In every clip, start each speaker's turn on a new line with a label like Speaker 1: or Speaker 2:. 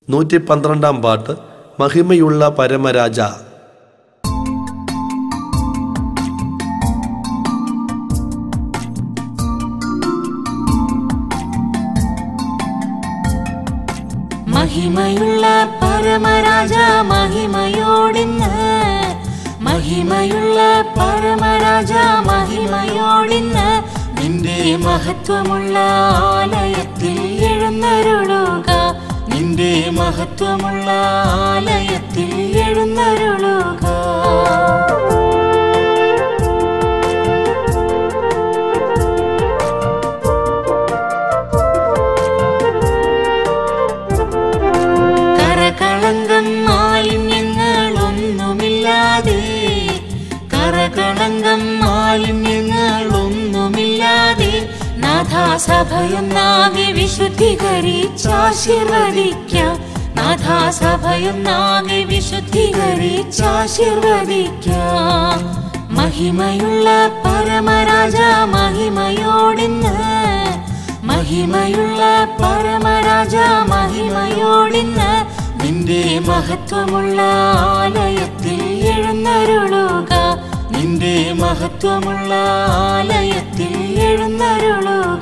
Speaker 1: നൂറ്റി പന്ത്രണ്ടാം പാട്ട് മഹിമയുള്ള പരമരാജ
Speaker 2: മഹിമയുള്ള പരമരാജ മഹിമയോടിന്ന് മഹിമയുള്ള പരമരാജ മഹിമയോടിന്ന് നിന്റെ മഹത്വമുള്ള ആലയത്തിൽ എഴുന്നരുളുക നിന്റെ മഹത്വമുള്ള ആലയത്തിൽ എഴുന്നരുളുക കരകളങ്കം മാലിന്യങ്ങളൊന്നുമില്ലാതെ കരകളങ്കം മാലിന്യങ്ങളൊന്നുമില്ലാതെ നാഥാസഭയൊന്നാകെ വിശുദ്ധീകരിച്ചാശീർവദിക്കാം നാഥാസഭയൊന്നാകെ വിശുദ്ധീകരിച്ചാശീർവദിക്കാം മഹിമയുള്ള പരമരാജ മഹിമയോടിന്ന് മഹിമയുള്ള പരമരാജ മഹിമയോടിന്ന് നിന്റെ മഹത്വമുള്ള ആലയത്തിൽ എഴുന്നരുളുക നിന്റെ മഹത്വമുള്ള ആലയത്തിൽ എഴുന്നരുളുക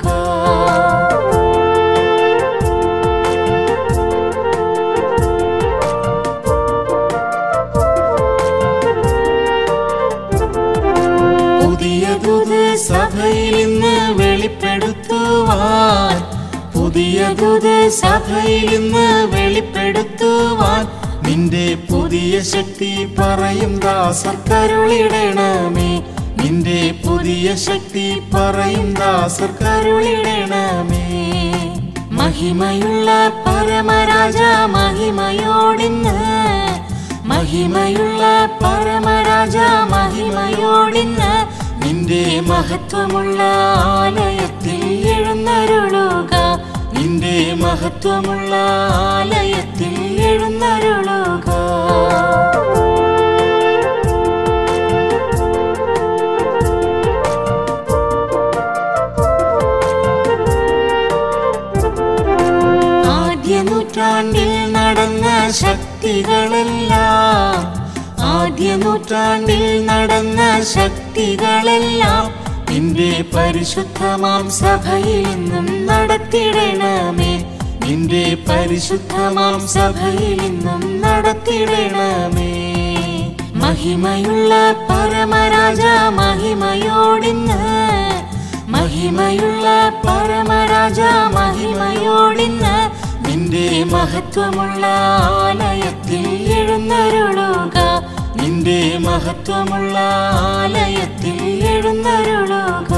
Speaker 2: പുതിയതുത് സഭയിൽ ഇന്ന് വെളിപ്പെടുത്തുവാൻ പുതിയതുത് സഭയിൽ ഇന്ന് വെളിപ്പെടുത്തുവാൻ നിന്റെ പുതിയ ശക്തി പറയും ദാസർക്കരുളിടണമേ നിന്റെ പുതിയ ശക്തി പറയും ദാസർക്കരുളിടണമേ മഹിമയുള്ള പരമരാജ മഹിമയോടിന്ന് മഹിമയുള്ള പരമരാജ മഹിമയോടിന്ന് നിന്റെ മഹത്വമുള്ള ആലയത്തിൽ എഴുന്നരുളുക നിന്റെ മഹത്വമുള്ള ആലയത്തിൽ എഴുന്നരുളുക ആദ്യ നൂറ്റാണ്ടിൽ നടന്ന ശക്തികളെല്ലാം ആദ്യ നൂറ്റാണ്ടിൽ നടന്ന ശക്തികളെല്ലാം നിന്റെ പരിശുദ്ധമാം സഭയിൽ നിന്നും നടത്തിടണമേ നിന്റെ പരിശുദ്ധമാം സഭയിൽ നിന്നും നടത്തിടണമേ മഹിമയുള്ള പരമരാജ മഹിമയോടിന്ന് മഹിമയുള്ള പരമരാജ മഹിമയോടിന്ന് നിന്റെ മഹത്വമുള്ള ആലയത്തിൽ എഴുന്നരുളുക നിന്റെ മഹത്വമുള്ള ആലയത്തിൽ എഴുന്നരുളുക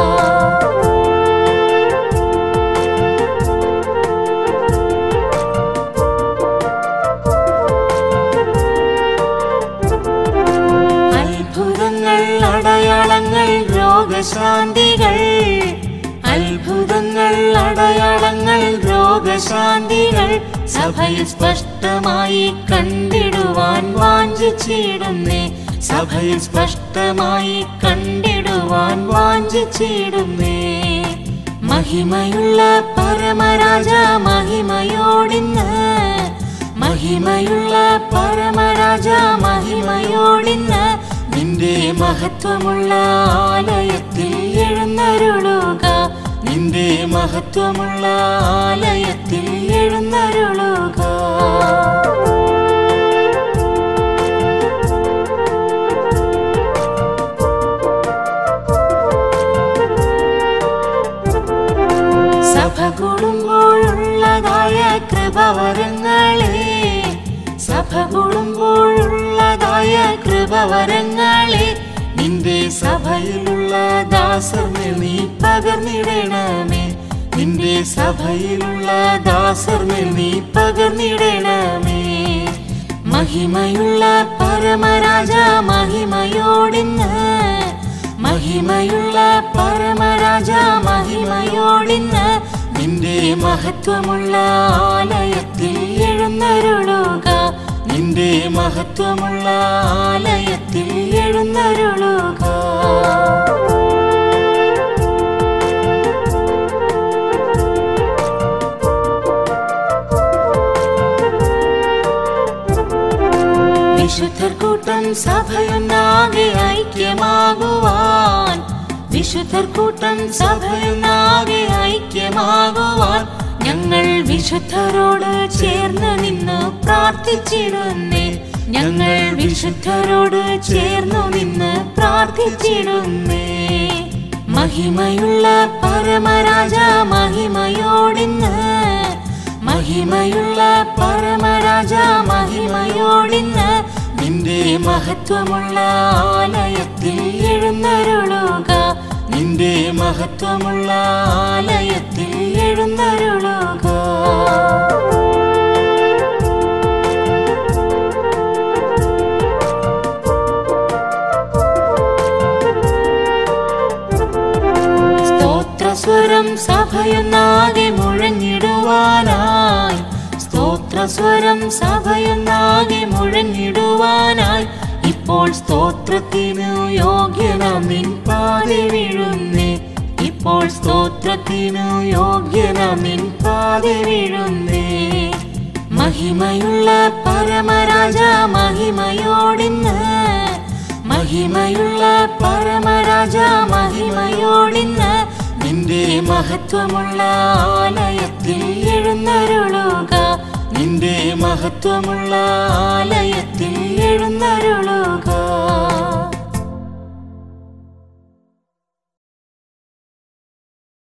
Speaker 2: അത്ഭുതങ്ങൾ അടയാളങ്ങൾ രോഗശാന്തികൾ അത്ഭുതങ്ങൾ അടയാളങ്ങൾ രോഗശാന്തികൾ സഭയിൽ സ്പഷ്ടമായി കണ്ടിടുവാൻ വാഞ്ചിച്ചിടുന്നേ സഭയിൽ സ്പഷ്ടമായി കണ്ടിടുവാൻ വാഞ്ചിച്ചിടുന്നേ മഹിമയുള്ള പരമരാജ മഹിമയോടിന്ന് മഹിമയുള്ള പരമരാജ മഹിമയോടിന്ന് നിന്റെ മഹത്വമുള്ള ആലയത്തിൽ എഴുന്നരുളുക നിന്റെ മഹത്വമുള്ള ആലയത്തിൽ എഴുന്നരുളുക സഭ കൂടുമ്പോഴുള്ളതായ കൃപവരങ്ങളെ സഭ കൂടുമ്പോഴുള്ളതായ കൃപവരങ്ങളെ നിന്റെ സഭയിലുള്ള ദാസർന്ന് നീ പകർന്നിടണമേ നിന്റെ സഭയിലുള്ള ദാസർന്ന് നീ പകർന്നിടണമേ മഹിമയുള്ള പരമരാജ മഹിമയോടിന്ന് മഹിമയുള്ള പരമരാജ മഹിമയോടിന്ന് നിന്റെ മഹത്വമുള്ള ആലയത്തിൽ എഴുന്നരുളുക നിന്റെ മഹത്വമുള്ള ആലയത്തിൽ എഴുന്നരുളുക വിശുദ്ധർ കൂട്ടം സഭയൊന്നാകെ ഐക്യമാകുവാൻ വിശുദ്ധർ കൂട്ടം സഭയൊന്നാകെ ഐക്യമാകുവാൻ ഞങ്ങൾ വിശുദ്ധരോട് ചേർന്ന് നിന്ന് പ്രാർത്ഥിച്ചിടുന്നേ ഞങ്ങൾ വിശുദ്ധരോട് ചേർന്നു നിന്ന് പ്രാർത്ഥിച്ചിടുന്നേ മഹിമയുള്ള പരമരാജ മഹിമയോടിന്ന് മഹിമയുള്ള പരമരാജ മഹിമയോടിന്ന് നിന്റെ മഹത്വമുള്ള ആലയത്തിൽ എഴുന്നരുളുക നിന്റെ മഹത്വമുള്ള ആലയത്തിൽ എഴുന്നരുളുക സ്തോത്രസ്വരം സഭയൊന്നാകെ മുഴങ്ങിടുവാനായി സ്തോത്രസ്വരം സഭയൊന്നാകെ മുഴങ്ങിടുവാനായി ഇപ്പോൾ സ്തോത്രത്തിനു യോഗ്യനാം നിൻ പാതെ വീഴുന്നേ ഇപ്പോൾ സ്തോത്രത്തിനു യോഗ്യനാം നിൻ പാതെ വീഴുന്നേ മഹിമയുള്ള പരമരാജ മഹിമയോടിന്ന് മഹിമയുള്ള പരമരാജ മഹിമയോടിന്ന് നിന്റെ മഹത്വമുള്ള ആലയത്തിൽ എഴുന്നരുളുക നിന്റെ മഹത്വമുള്ള ആലയത്തിൽ എഴുന്നരുളുക